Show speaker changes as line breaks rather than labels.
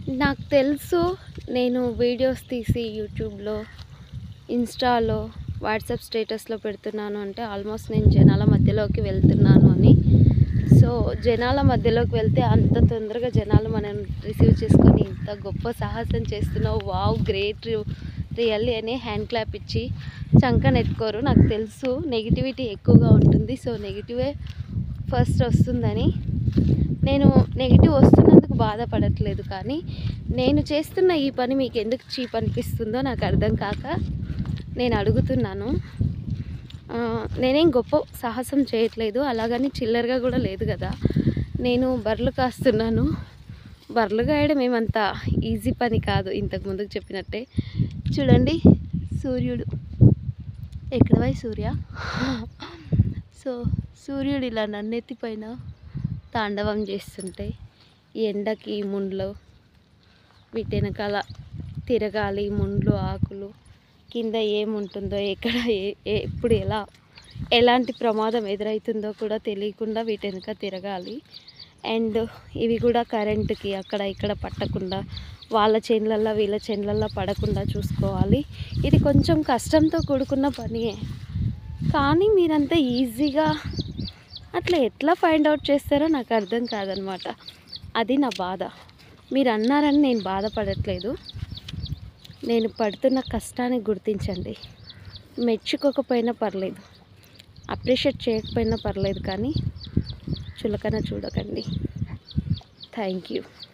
నాకు తెలుసు నేను వీడియోస్ తీసి యూట్యూబ్లో ఇన్స్టాలో వాట్సాప్ స్టేటస్లో పెడుతున్నాను అంటే ఆల్మోస్ట్ నేను జనాల మధ్యలోకి వెళ్తున్నాను అని సో జనాల మధ్యలోకి వెళ్తే అంత తొందరగా జనాలు మనం రిసీవ్ చేసుకొని ఇంత గొప్ప సాహసం చేస్తున్నావు వావ్ గ్రేట్ రియల్లీ అని హ్యాండ్ క్లాప్ ఇచ్చి చంకనెట్టుకోరు నాకు తెలుసు నెగిటివిటీ ఎక్కువగా ఉంటుంది సో నెగిటివే ఫస్ట్ వస్తుందని నేను నెగిటివ్ వస్తున్నందుకు బాధపడట్లేదు కానీ నేను చేస్తున్న ఈ పని మీకు ఎందుకు చీప్ అనిపిస్తుందో నాకు అర్థం కాక నేను అడుగుతున్నాను ఆ, నేనేం గొప్ప సాహసం చేయట్లేదు అలాగని చిల్లరగా కూడా లేదు కదా నేను బర్రెలు కాస్తున్నాను బర్రెలు కాయడం ఏమంత ఈజీ పని కాదు ఇంతకు ముందుకు చెప్పినట్టే చూడండి సూర్యుడు ఎక్కడ పోయి సూర్య సో సూర్యుడు ఇలా నన్నెత్తి పైన తాండవం చేస్తుంటే ఈ ఎండకి ఈ ముండ్లు వీటి వెనకాల తిరగాలి ముండ్లు ఆకులు కింద ఏముంటుందో ఎక్కడ ఏ ఏ- ఎప్పుడు ఎలా ఎలాంటి ప్రమాదం ఎదురవుతుందో కూడా తెలియకుండా వీటి వెనక తిరగాలి అండ్ ఇవి కూడా కరెంటుకి అక్కడ ఇక్కడ పట్టకుండా వాళ్ళ చేనులల్లో వీళ్ళ చేనులల్లో పడకుండా చూసుకోవాలి ఇది కొంచెం కష్టంతో కూడుకున్న పనియే కానీ మీరంతా ఈజీగా అట్లా ఎట్లా ఫైండ్ అవుట్ చేస్తారో నాకు అర్థం కాదనమాట అది నా బాధ మీరు అన్నారని నేను బాధపడట్లేదు నేను పడుతున్న కష్టాన్ని గుర్తించండి మెచ్చుకోకపోయినా పర్లేదు అప్రిషియేట్ చేయకపోయినా పర్లేదు కానీ చులకన చూడకండి థ్యాంక్ యూ